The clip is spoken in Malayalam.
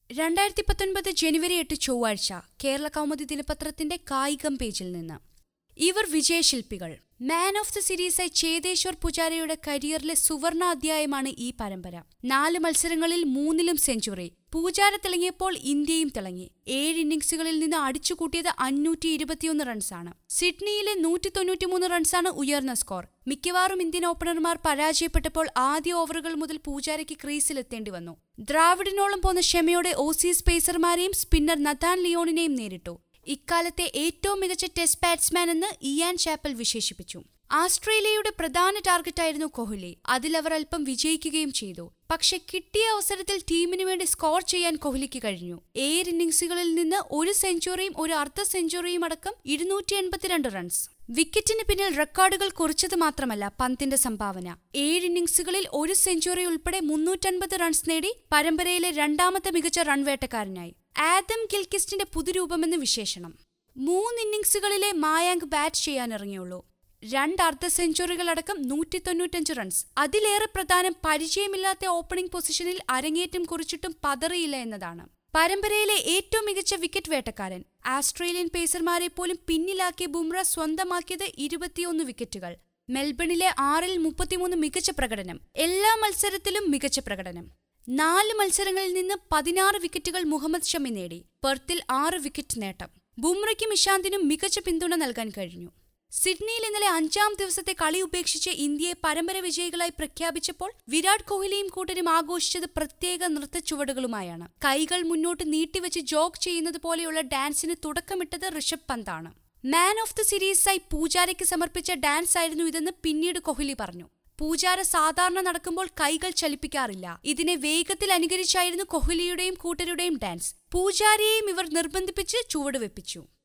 രണ്ടായിരത്തി പത്തൊൻപത് ജനുവരി എട്ട് ചൊവ്വാഴ്ച കേരള കൗമുദി ദിനപത്രത്തിന്റെ കായികം പേജിൽ നിന്ന് ഇവർ വിജയശില്പികൾ മാൻ ഓഫ് ദി സീരീസായി ചേതേശ്വർ പുജാരയുടെ കരിയറിലെ സുവർണ അധ്യായമാണ് ഈ പരമ്പര നാല് മത്സരങ്ങളിൽ മൂന്നിലും സെഞ്ചുറി പൂജാര തിളങ്ങിയപ്പോൾ ഇന്ത്യയും തിളങ്ങി ഏഴ് ഇന്നിംഗ്സുകളിൽ നിന്ന് അടിച്ചുകൂട്ടിയത് അഞ്ഞൂറ്റി ഇരുപത്തിയൊന്ന് റൺസാണ് സിഡ്നിയിലെ നൂറ്റി തൊണ്ണൂറ്റിമൂന്ന് റൺസാണ് ഉയർന്ന സ്കോർ മിക്കവാറും ഇന്ത്യൻ ഓപ്പണർമാർ പരാജയപ്പെട്ടപ്പോൾ ആദ്യ ഓവറുകൾ മുതൽ പൂജാരയ്ക്ക് ക്രീസിലെത്തേണ്ടി വന്നു ദ്രാവിഡിനോളം പോന്ന ക്ഷമയോടെ ഓസീസ് പേസർമാരെയും സ്പിന്നർ നഥാൻ ലിയോണിനെയും നേരിട്ടു ഇക്കാലത്തെ ഏറ്റവും മികച്ച ടെസ്റ്റ് ബാറ്റ്സ്മാൻ എന്ന് ഇയാൻ ചാപ്പൽ വിശേഷിപ്പിച്ചു ആസ്ട്രേലിയയുടെ പ്രധാന ടാർഗറ്റായിരുന്നു കോഹ്ലി അതിലവർ അല്പം വിജയിക്കുകയും ചെയ്തു പക്ഷെ കിട്ടിയ അവസരത്തിൽ ടീമിനു വേണ്ടി സ്കോർ ചെയ്യാൻ കോഹ്ലിക്ക് കഴിഞ്ഞു ഏഴ് ഇന്നിംഗ്സുകളിൽ നിന്ന് ഒരു സെഞ്ചുറിയും ഒരു അർദ്ധ സെഞ്ചുറിയും അടക്കം ഇരുന്നൂറ്റി എൺപത്തിരണ്ട് റൺസ് വിക്കറ്റിന് പിന്നിൽ റെക്കോർഡുകൾ കുറിച്ചത് മാത്രമല്ല പന്തിന്റെ സംഭാവന ഏഴ് ഇന്നിംഗ്സുകളിൽ ഒരു സെഞ്ചുറി ഉൾപ്പെടെ മുന്നൂറ്റൻപത് റൺസ് നേടി പരമ്പരയിലെ രണ്ടാമത്തെ മികച്ച റൺവേട്ടക്കാരനായി ആദം ഗിൽക്കിസ്റ്റിന്റെ പുതുരൂപമെന്ന് വിശേഷണം മൂന്ന് ഇന്നിംഗ്സുകളിലെ മായാങ്ക് ബാറ്റ് ചെയ്യാനിറങ്ങിയുള്ളൂ രണ്ട് അർദ്ധ സെഞ്ചുറികളടക്കം നൂറ്റി തൊണ്ണൂറ്റഞ്ച് റൺസ് അതിലേറെ പ്രധാനം പരിചയമില്ലാത്ത ഓപ്പണിംഗ് പൊസിഷനിൽ അരങ്ങേറ്റം കുറിച്ചിട്ടും പതറിയില്ല എന്നതാണ് പരമ്പരയിലെ ഏറ്റവും മികച്ച വിക്കറ്റ് വേട്ടക്കാരൻ ആസ്ട്രേലിയൻ പേസർമാരെ പോലും പിന്നിലാക്കിയ ബുംറ സ്വന്തമാക്കിയത് ഇരുപത്തിയൊന്ന് വിക്കറ്റുകൾ മെൽബണിലെ ആറിൽ മുപ്പത്തിമൂന്ന് മികച്ച പ്രകടനം എല്ലാ മത്സരത്തിലും മികച്ച പ്രകടനം നാല് മത്സരങ്ങളിൽ നിന്ന് പതിനാറ് വിക്കറ്റുകൾ മുഹമ്മദ് ഷമി നേടി പെർത്തിൽ ആറ് വിക്കറ്റ് നേട്ടം ബുംറയ്ക്കും ഇഷാന്തിനും മികച്ച പിന്തുണ നൽകാൻ കഴിഞ്ഞു സിഡ്നിയിൽ ഇന്നലെ അഞ്ചാം ദിവസത്തെ കളി ഉപേക്ഷിച്ച് ഇന്ത്യയെ പരമ്പര വിജയികളായി പ്രഖ്യാപിച്ചപ്പോൾ വിരാട് കോഹ്ലിയും കൂട്ടരും ആഘോഷിച്ചത് പ്രത്യേക നൃത്തച്ചുവടുകളുമായാണ് കൈകൾ മുന്നോട്ട് നീട്ടിവെച്ച് ജോഗ് ചെയ്യുന്നത് പോലെയുള്ള ഡാൻസിന് തുടക്കമിട്ടത് ഋഷഭ് പന്താണ് മാൻ ഓഫ് ദി സീരീസായി പൂജാരയ്ക്ക് സമർപ്പിച്ച ഡാൻസ് ആയിരുന്നു ഇതെന്ന് പിന്നീട് കോഹ്ലി പറഞ്ഞു പൂജാര സാധാരണ നടക്കുമ്പോൾ കൈകൾ ചലിപ്പിക്കാറില്ല ഇതിനെ വേഗത്തിൽ അനുകരിച്ചായിരുന്നു കോഹ്ലിയുടെയും കൂട്ടരുടെയും ഡാൻസ് പൂജാരയെയും ഇവർ നിർബന്ധിപ്പിച്ച് ചുവടുവെപ്പിച്ചു